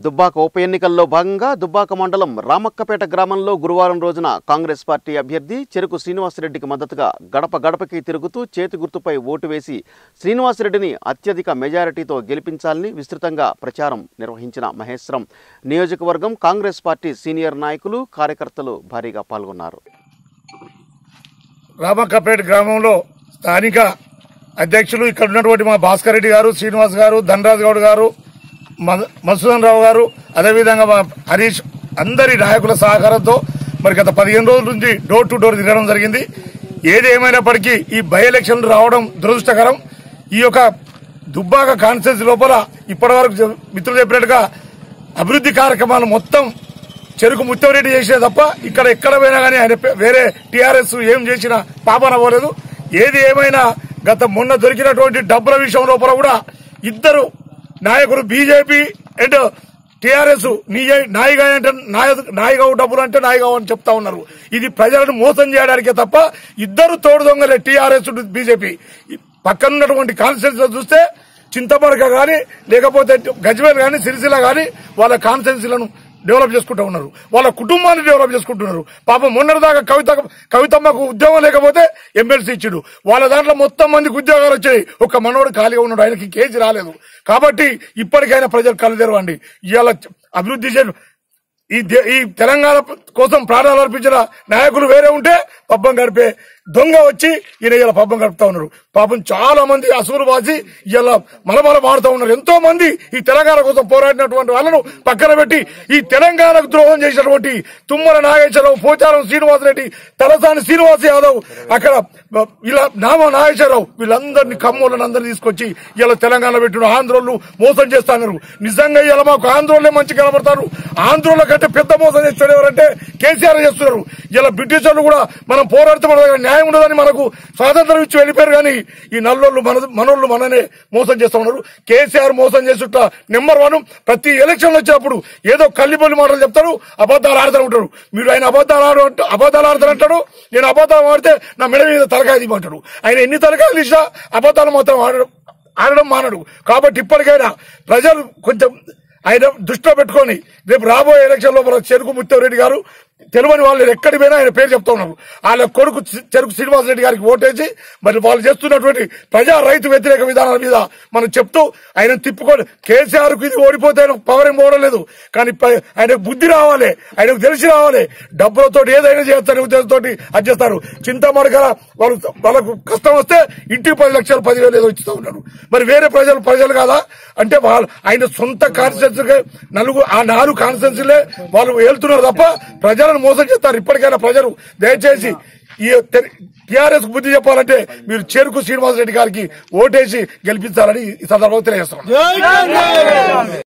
దుబ్బాక ఉప ఎన్నికల్లో భాగంగా దుబ్బాక మండలం రామక్కపేట గ్రామంలో గురువారం రోజున కాంగ్రెస్ పార్టీ అభ్యర్థి చెరుకు శ్రీనివాసరెడ్డికి మద్దతుగా గడప గడపకి తిరుగుతూ చేతి గుర్తుపై ఓటు వేసి శ్రీనివాసరెడ్డిని అత్యధిక మెజారిటీతో గెలిపించాలని విస్తృతంగా ప్రచారం నిర్వహించిన మహేశ్వరం నియోజకవర్గం కాంగ్రెస్ పార్టీ సీనియర్ నాయకులు కార్యకర్తలు భారీగా పాల్గొన్నారు రామక్కపేట గ్రామంలో స్థానిక అధ్యక్షులు ఇక్కడ ఉన్నటువంటి మా భాస్కర్ రెడ్డి గారు శ్రీనివాస్ గారు ధనరాజ్ గౌడ్ గారు మ- మధుసూదన్ రావు గారు అదేవిధంగా మా హరీష్ అందరి నాయకుల సహకారంతో మరి గత పదిహేను రోజుల నుంచి డోర్ టు డోర్ తిరగడం జరిగింది ఏది ఏమైనప్పటికీ ఈ బై ఎలక్షన్లు రావడం దురదృష్టకరం ఈ యొక్క దుబ్బాక కాన్స్టిట్యూన్సీ లోపల ఇప్పటివరకు చె- మిత్రులు చెప్పినట్టుగా అభివృద్ధి కార్యక్రమాలు మొత్తం చెరుకు ముత్తవరెడ్డి చేసే తప్ప ఇక్కడ ఎక్కడ పోయినా కానీ ఆయన పే- వేరే టీఆర్ఎస్ ఏం చేసినా పాపన పోలేదు ఏది ఏమైనా గత మొన్న దొరికినటువంటి డబ్బుల విషయం లోపల కూడా ఇద్దరు నాయకులు బీజేపీ అండ్ టీఆర్ఎస్ నాయిగా అంటే నాయగావు డబ్బులు అంటే నాయగావు అని చెప్తా ఉన్నారు ఇది ప్రజలను మోసం చేయడానికే తప్ప ఇద్దరు తోడు దొంగలే టీఆర్ఎస్ బీజేపీ పక్కనున్నటువంటి కాన్స్టిట్యూన్స్ లో చూస్తే చింతమరక గాని లేకపోతే గజ్వేల్ గాని సిరిసిల్ల గాని వాళ్ళ కాన్స్టిట్యూన్సీలను డెవలప్ చేసుకుంటూ ఉన్నారు వాళ్ళ కుటుంబాన్ని డెవలప్ చేసుకుంటున్నారు పాపం మొన్నటిదాకా కవిత కవితమ్మకు ఉద్యోగం లేకపోతే ఎమ్మెల్సీ ఇచ్చాడు వాళ్ళ దాంట్లో మొత్తం మందికి ఉద్యోగాలు వచ్చాయి ఒక మనోడు ఖాళీగా ఉన్నాడు ఆయనకి కేజీ రాలేదు కాబట్టి ఇప్పటికైనా ప్రజలు కళ్ళు తెరవండి ఇవాళ అభివృద్ధి చే ఈ దే- ఈ తెలంగాణ కోసం ప్రాణాలు అర్పించిన నాయకులు వేరే ఉంటే పబ్బం గడిపే దొంగ వచ్చి ఈయన ఇలా పబ్బం గడుపుతా ఉన్నారు పాపం చాలా మంది అసూరు వాసి ఇలా మలమల మాడుతూ ఉన్నారు ఎంతో మంది ఈ తెలంగాణ కోసం పోరాడినటువంటి వాళ్ళను పక్కన పెట్టి ఈ తెలంగాణకు ద్రోహం చేసినటువంటి తుమ్మల నాగేశ్వరరావు పోచారం శ్రీనివాసరెడ్డి తలసాని శ్రీనివాస్ యాదవ్ అక్కడ ఇలా నామ నాగేశ్వరరావు వీళ్ళందరినీ కమ్మోళ్ళని అందరినీ తీసుకొచ్చి ఇలా తెలంగాణ పెట్టిన ఆంధ్రోళ్ళు మోసం చేస్తున్నారు నిజంగా ఇలా మాకు ఆంధ్రోళ్ళే మంచి కనబడతారు ఆంధ్రోళ్ళ కంటే పెద్ద మోసం చేస్తారు ఎవరంటే కేసీఆర్ చేస్తున్నారు ఇలా బ్రిటిష్ వాళ్ళు కూడా మనం పోరాడితే మన దగ్గర న్యాయం ఉండదని మనకు స్వాతంత్రం ఇచ్చి వెళ్ళిపోయారు కానీ ఈ నల్లోళ్ళు మన మనోళ్ళు మననే మోసం చేస్తా ఉన్నారు కేసీఆర్ మోసం చేస్తుట నెంబర్ వన్ ప్రతి ఎలక్షన్ వచ్చినప్పుడు ఏదో కల్లిపల్లి మాటలు చెప్తారు అబద్దాలు ఆడుతూ ఉంటారు మీరు ఆయన అబద్దాలు ఆడు అబద్దాలు ఆడతారంటాడు నేను అబద్దాలు ఆడితే నా మెడ మీద తలకాయ తీయమంటాడు ఆయన ఎన్ని తలకాయలు ఇచ్చినా అబద్దాలు మాత్రం ఆడడం ఆడడం మానడు కాబట్టి ఇప్పటికైనా ప్రజలు కొంచెం ఆయన దృష్టిలో పెట్టుకొని రేపు రాబోయే ఎలక్షన్ లో మన చెరుకు ముత్తవరెడ్డి గారు తెలియని వాళ్ళు ఎక్కడి పోయినా ఆయన పేరు చెప్తా ఉన్నారు వాళ్ళ కొడుకు చి- చెరుకు శ్రీనివాసరెడ్డి గారికి ఓటేసి మరి వాళ్ళు చేస్తున్నటువంటి ప్రజా రైతు వ్యతిరేక విధానాల మీద మనం చెప్తూ ఆయన తిప్పుకొని కేసీఆర్ కు ఇది ఓడిపోతే ఆయన పవర్ ఏం పోవడం లేదు కానీ ప- ఆయనకు బుద్ధి రావాలి ఆయనకు తెలిసి రావాలి డబ్బులతో ఏదైనా చేస్తారనే ఉద్దేశంతో అది చేస్తారు చింతమడకల వాళ్ళు వాళ్ళకు కష్టం వస్తే ఇంటికి పది లక్షలు పదివేలు ఏదో ఇస్తూ ఉన్నారు మరి వేరే ప్రజలు ప్రజలు కాదా అంటే వాళ్ళు ఆయన సొంత కాన్స్టిట్యూన్సీ నలుగురు ఆ నాలుగు కాన్స్టిట్యూన్సీలే వాళ్ళు వెళ్తున్నారు తప్ప ప్రజలను మోసం చేస్తారు ఇప్పటికైనా ప్రజలు దయచేసి ఈ టిఆర్ఎస్ బుద్ధి చెప్పాలంటే మీరు చెరుకు శ్రీనివాసరెడ్డి గారికి ఓటేసి గెలిపించాలని ఈ సందర్భంగా తెలియజేస్తాం